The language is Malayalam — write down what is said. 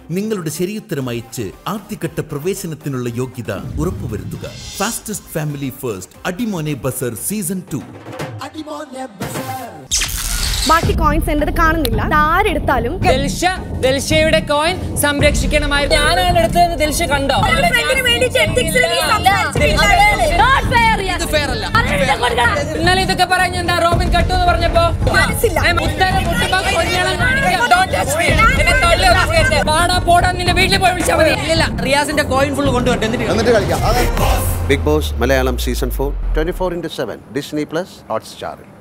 നിങ്ങളുടെ ശരിയുത്തരം അയച്ച് ആദ്യഘട്ട പ്രവേശനത്തിനുള്ള യോഗ്യത ഉറപ്പുവരുത്തുക ഫാസ്റ്റസ്റ്റ് ഫാമിലി ഫസ്റ്റ് അടിമോനെ ബസർ സീസൺ ടു ബാക്കി കോയിൻസ് എൻ്റെത് കാണുന്നില്ല ഇത് ആരെടുത്താലും ദിൽഷ ദിൽഷയുടെ കോയിൻ സംരക്ഷിക്കണമായിരുന്നു ഞാനാണ് എടുത്തതെന്ന് ദിൽഷ കണ്ടോ ഇത് fair അല്ല. ഇന്നലെ ഇതൊക്കെ പറഞ്ഞ എന്താ റോബിൻ കട്ടു എന്ന് പറഞ്ഞപ്പോ ഏ, ഉത്തരം മുട്ടുമ്പോ കൊഞ്ഞണം കാണിക്കാം. Don't touch me. എന്നെ തള്ളി ഉറക്കരുത്. വാടാ പോടാ നിന്റെ വീട്ടിൽ പോയി വിളിച്ചാൽ മതി ഇല്ല റിയാസിന്റെ കോയിൻ ഫുള്ള് കൊണ്ടുവരട്ടെ എന്നിട്ട് എന്നിട്ട് കളിക്കാം big boss Malayalam season four twenty four into seven Disney plus hot സ്റ്റാറിൽ